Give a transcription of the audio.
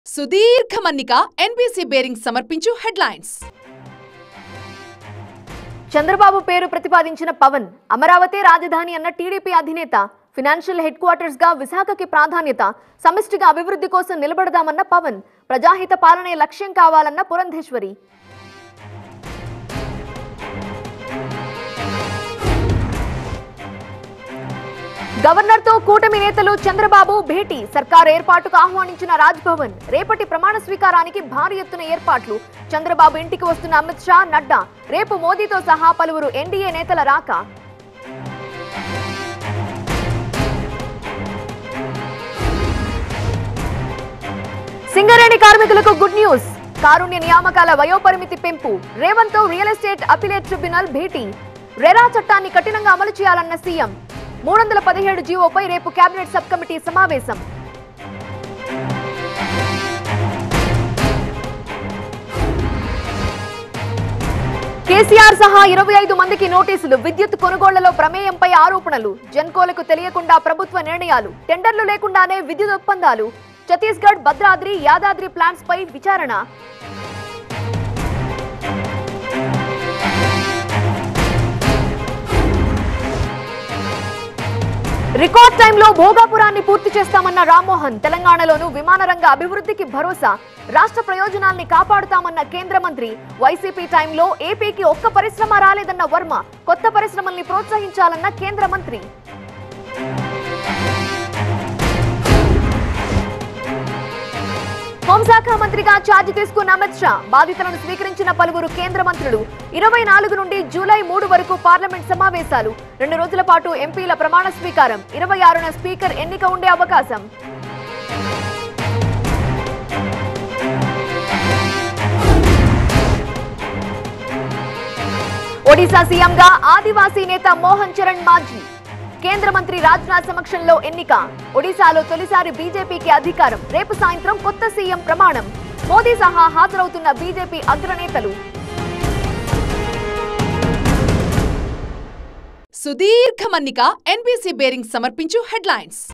సుదీర్ఘ మన్నిక NBC bearing సమర్పించు హెడ్లైన్స్ చంద్రబాబు పేరు ప్రతిపాదించిన పవన్ అమరావతి రాజధాని అన్న టీడీపీ అధినేత ఫినాన్షియల్ హెడ్ క్వార్టర్స్ గా విశాఖకి ప్రాధాన్యత సమిష్టిగా అభివృద్ధి కోసం నిలబడదామన్న పవన్ ప్రజాహిత పాలనే లక్ష్యం కావాలన్న పురంధేశ్వరి గవర్నర్ తో కూటమి నేతలు చంద్రబాబు భేటీ సర్కార్ ఏర్పాటుకు ఆహ్వానించిన రాజ్ భవన్ రేపటి ప్రమాణ స్వీకారానికి భారీ ఎత్తున ఏర్పాట్లు చంద్రబాబు ఇంటికి వస్తున్న అమిత్ షా నడ్డా రేపు మోదీతో సహా పలువురు ఎన్డీఏ నేతల రాక సింగరేణి కార్మికులకు గుడ్ న్యూస్ కారుణ్య నియామకాల వయోపరిమితి పెంపు రేవంత్ తో రియల్ ఎస్టేట్ అపిలేట్ ట్రిబ్యునల్ భేటీ రెరా చట్టాన్ని కఠినంగా అమలు చేయాలన్న సీఎం మూడు వందల పదిహేడు జీవోపై రేపు కేబినెట్ సబ్ కమిటీ సమావేశం కేసీఆర్ సహా ఇరవై ఐదు మందికి నోటీసులు విద్యుత్ కొనుగోళ్లలో ప్రమేయంపై ఆరోపణలు జన్కోలకు తెలియకుండా ప్రభుత్వ నిర్ణయాలు టెండర్లు లేకుండానే విద్యుత్ ఒప్పందాలు ఛత్తీస్గఢ్ భద్రాద్రి యాదాద్రి ప్లాంట్స్ పై విచారణ రికార్డ్ టైంలో భోగాపురాన్ని పూర్తి చేస్తామన్న రామ్మోహన్ తెలంగాణలోను విమాన రంగ అభివృద్ధికి భరోసా రాష్ట్ర ప్రయోజనాల్ని కాపాడుతామన్న కేంద్ర మంత్రి వైసీపీ టైంలో ఏపీకి ఒక్క పరిశ్రమ రాలేదన్న వర్మ కొత్త పరిశ్రమల్ని ప్రోత్సహించాలన్న కేంద్ర మంత్రి హోంశాఖ మంత్రిగా ఛార్జ్ తీసుకున్న అమిత్ షా బాధితులను స్వీకరించిన పలువురు కేంద్ర మంత్రులు ఇరవై నాలుగు నుండి జూలై మూడు వరకు పార్లమెంట్ సమావేశాలు రెండు రోజుల పాటు ఎంపీల ప్రమాణ స్వీకారం ఇరవై ఆరున స్పీకర్ ఎన్నిక ఉండే అవకాశం ఒడిశా సీఎంగా ఆదివాసీ నేత మోహన్ చరణ్ మాజీ కేంద్ర మంత్రి రాజ్నాథ్ సమక్షంలో ఎన్నిక ఒడిశాలో తొలిసారి బీజేపీకి అధికారం రేపు సాయంత్రం కొత్త సీఎం ప్రమాణం మోదీ సహా హాజరవుతున్న బీజేపీ అగ్రనేతలు సుదీర్ఘ మన్నిక ఎన్బీసీ బేరింగ్ సమర్పించు హెడ్లైన్స్